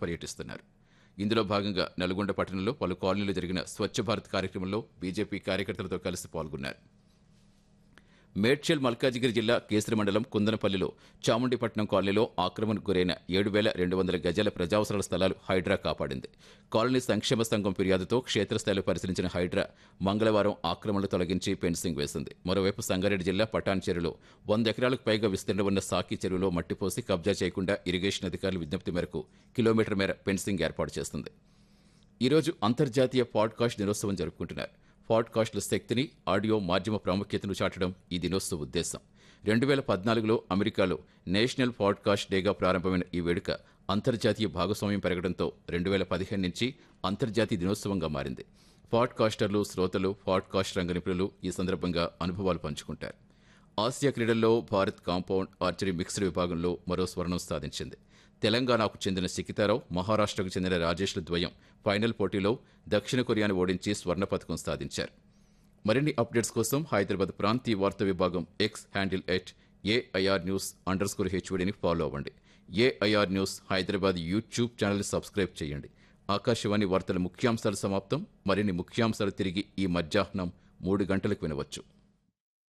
పర్యటిస్తున్నారు ఇందులో భాగంగా నల్గొండ పట్టణంలో పలు కాలనీలో జరిగిన స్వచ్ఛ భారత్ కార్యక్రమంలో బీజేపీ కార్యకర్తలతో కలిసి పాల్గొన్నారు మేడ్చల్ మల్కాజిగిరి జిల్లా కేసరి మండలం కుందనపల్లిలో చాముండిపట్నం కాలనీలో ఆక్రమణకు గురైన ఏడు వేల రెండు వందల గజాల ప్రజావసరాల స్థలాలు హైడ్రా కాపాడింది కాలనీ సంక్షేమ సంఘం ఫిర్యాదుతో క్షేత్రస్థాయిలో పరిశీలించిన హైడ్రా మంగళవారం ఆక్రమణలు తొలగించి ఫెన్సింగ్ వేసింది మరోవైపు సంగారెడ్డి జిల్లా పటాన్ చెరువులో వంద ఎకరాలకు పైగా విస్తీర్ణం ఉన్న సాకి చెరువులో మట్టిపోసి కబ్జా చేయకుండా ఇరిగేషన్ అధికారుల విజ్ఞప్తి మేరకు కిలోమీటర్ మేర ఫెన్సింగ్ ఏర్పాటు చేస్తుంది ఈరోజు అంతర్జాతీయ పాడ్కాస్ట్ దినోత్సవం జరుపుకుంటున్నారు పాడ్కాస్ట్ల శక్తిని ఆడియో మాధ్యమ ప్రాముఖ్యతను చాటడం ఈ దినోత్సవ ఉద్దేశం రెండు వేల పద్నాలుగులో అమెరికాలో నేషనల్ పాడ్కాస్ట్ డేగా ప్రారంభమైన ఈ వేడుక అంతర్జాతీయ భాగస్వామ్యం పెరగడంతో రెండు వేల పదిహేను నుంచి అంతర్జాతీయ దినోత్సవంగా మారింది పాడ్కాస్టర్లు శ్రోతలు పాడ్కాస్ట్ రంగ నిపుణులు ఈ సందర్భంగా అనుభవాలు పంచుకుంటారు ఆసియా క్రీడల్లో భారత్ కాంపౌండ్ ఆర్చరీ మిక్స్డ్ విభాగంలో మరో స్వర్ణం సాధించింది తెలంగాణకు చెందిన సికితారావు మహారాష్ట్రకు చెందిన రాజేష్ల ద్వయం ఫైనల్ పోటీలో దక్షిణ కొరియాను ఓడించి స్వర్ణ పథకం సాధించారు మరిన్ని అప్డేట్స్ కోసం హైదరాబాద్ ప్రాంతీయ వార్తా విభాగం X handle at AIR news under score హెచ్ఓడిని ఫాలో అవ్వండి AIR news Hyderabad YouTube channel subscribe చేయండి ఆకాశవాణి వార్తల ముఖ్యాంశాలు సమాప్తం మరిన్ని ముఖ్యాంశాలు తిరిగి ఈ మధ్యాహ్నం మూడు గంటలకు వినవచ్చు